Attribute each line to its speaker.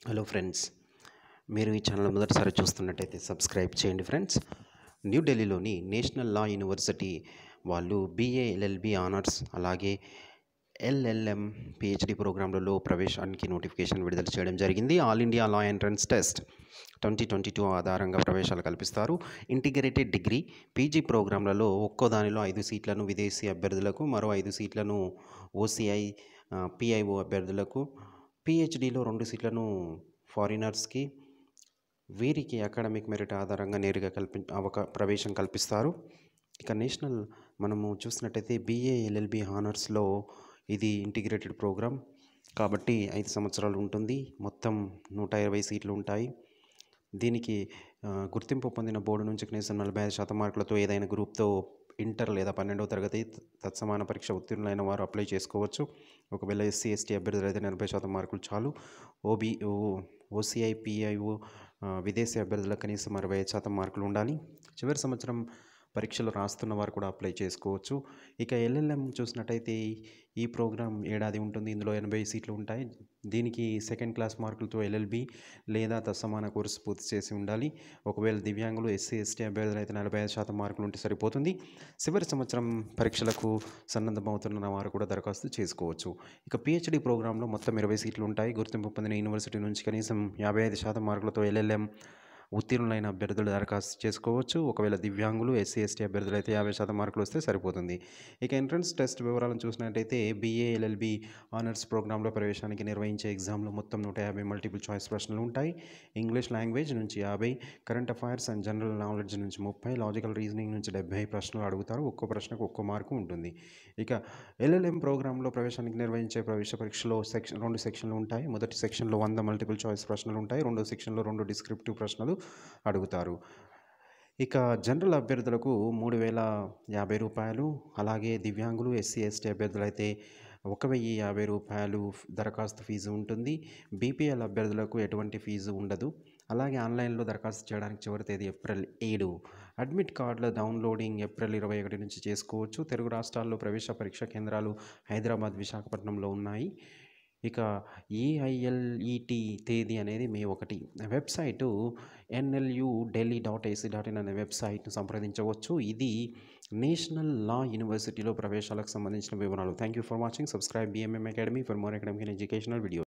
Speaker 1: hello friends మీరు ఈ channel మొదటిసారి చూస్తున్నట్టయితే సబ్స్క్రైబ్ చేయండి ఫ్రెండ్స్ న్యూఢిల్లీలోని నేషనల్ లా యూనివర్సిటీ వాళ్ళు బీఏ ఎల్ఎల్బి ఆనర్స్ అలాగే ఎల్ఎల్ఎం పిహెచ్డి ప్రోగ్రాంలలో ప్రవేశానికి నోటిఫికేషన్ విడుదల చేయడం జరిగింది all India law entrance test twenty twenty two ఆధారంగా ప్రవేశాలు కల్పిస్తారు ఇంటిగ్రేటెడ్ డిగ్రీ పీజీ ప్రోగ్రాంలలో ఒక్కో దానిలో ఐదు సీట్లను విదేశీ అభ్యర్థులకు మరో ఐదు సీట్లను ఓసీఐ పిఐఓ అభ్యర్థులకు పిహెచ్డిలో రెండు సీట్లను ఫారినర్స్కి వీరికి అకాడమిక్ మెరిట్ ఆధారంగా నేరుగా కల్పి అవకా ప్రవేశం కల్పిస్తారు ఇక నేషనల్ మనము చూసినట్టయితే బీఏ ఎల్ఎల్బి హానర్స్లో ఇది ఇంటిగ్రేటెడ్ ప్రోగ్రామ్ కాబట్టి ఐదు సంవత్సరాలు ఉంటుంది మొత్తం నూట ఇరవై సీట్లు ఉంటాయి దీనికి ఆ, గుర్తింపు పొందిన బోర్డు నుంచి కనీసం నలభై ఐదు శాతం మార్కులతో ఏదైనా గ్రూప్తో ఇంటర్ లేదా పన్నెండవ తరగతి తత్సమాన పరీక్ష ఉత్తీర్ణులైన వారు అప్లై చేసుకోవచ్చు ఒకవేళ ఎస్సీ ఎస్టీ అభ్యర్థులు అయితే నలభై శాతం మార్కులు చాలు ఓబీ ఓసీఐ పిఐఓ విదేశీ అభ్యర్థులకు కనీసం అరవై ఐదు శాతం మార్కులు ఉండాలి చివరి సంవత్సరం పరీక్షలు రాస్తున్న వారు కూడా అప్లై చేసుకోవచ్చు ఇక ఎల్ఎల్ఎం చూసినట్టయితే ఈ ప్రోగ్రాం ఏడాది ఉంటుంది ఇందులో ఎనభై సీట్లు ఉంటాయి దీనికి సెకండ్ క్లాస్ మార్కులతో ఎల్ఎల్బి లేదా తత్సమాన కోర్సు పూర్తి చేసి ఉండాలి ఒకవేళ దివ్యాంగులు ఎస్సీ ఎస్టీ అభ్యర్థులు అయితే నలభై ఐదు శాతం మార్కులు ఉంటే సరిపోతుంది చివరి సంవత్సరం పరీక్షలకు సన్నద్ధమవుతున్న వారు కూడా దరఖాస్తు చేసుకోవచ్చు ఇక పిహెచ్డి ప్రోగ్రాంలో మొత్తం ఇరవై సీట్లు ఉంటాయి గుర్తింపు పొందిన యూనివర్సిటీ నుంచి కనీసం యాభై ఐదు శాతం మార్కులతో ఎల్ఎల్ఎం ఉత్తీర్ణులైన అభ్యర్థులు దరఖాస్తు చేసుకోవచ్చు ఒకవేళ దివ్యాంగులు ఎస్సీ ఎస్టీ అభ్యర్థులు అయితే యాభై శాతం మార్కులు వస్తే సరిపోతుంది ఇక ఎంట్రన్స్ టెస్ట్ వివరాలను చూసినట్టయితే బీఏ ఎల్ఎల్బి ఆనర్స్ ప్రోగ్రాంలో ప్రవేశానికి నిర్వహించే ఎగ్జామ్లో మొత్తం నూట యాభై మల్టిపుల్ చాయిస్ ప్రశ్నలు ఉంటాయి ఇంగ్లీష్ లాంగ్వేజ్ నుంచి యాభై current affairs and general knowledge నుంచి ముప్పై లాజికల్ రీజనింగ్ నుంచి డెబ్బై ప్రశ్నలు అడుగుతారు ఒక్కో ప్రశ్నకు ఒక్కో మార్కు ఉంటుంది ఇక ఎల్ఎల్ఎం ప్రోగ్రాంలో ప్రవేశానికి నిర్వహించే ప్రవేశ పరీక్షలో సెక్షన్ రెండు సెక్షన్లు ఉంటాయి మొదటి సెక్షన్లో వంద మల్టిపుల్ చాయిస్ ప్రశ్నలు ఉంటాయి రెండో సెక్షన్లో రెండు డిస్క్రిప్టివ్ ప్రశ్నలు అడుగుతారు ఇక జనరల్ అభ్యర్థులకు మూడు వేల యాభై రూపాయలు అలాగే దివ్యాంగులు ఎస్సీ ఎస్టీ అభ్యర్థులు అయితే ఒక వెయ్యి యాభై రూపాయలు దరఖాస్తు ఫీజు ఉంటుంది బీపీఎల్ అభ్యర్థులకు ఎటువంటి ఫీజు ఉండదు అలాగే ఆన్లైన్లో దరఖాస్తు చేయడానికి చివరి తేదీ ఏప్రిల్ ఏడు అడ్మిట్ కార్డుల డౌన్లోడింగ్ ఏప్రిల్ ఇరవై ఒకటి నుంచి చేసుకోవచ్చు తెలుగు రాష్ట్రాల్లో ప్రవేశ పరీక్ష కేంద్రాలు హైదరాబాద్ విశాఖపట్నంలో ఉన్నాయి ఇక ఏఐఎల్ఈటి తేదీ అనేది మే ఒకటి website NLU Delhi dot ac dot in అనే వెబ్సైట్ను సంప్రదించవచ్చు ఇది నేషనల్ లా యూనివర్సిటీలో ప్రవేశాలకు సంబంధించిన వివరాలు thank you for watching subscribe BMM academy for more academic and educational video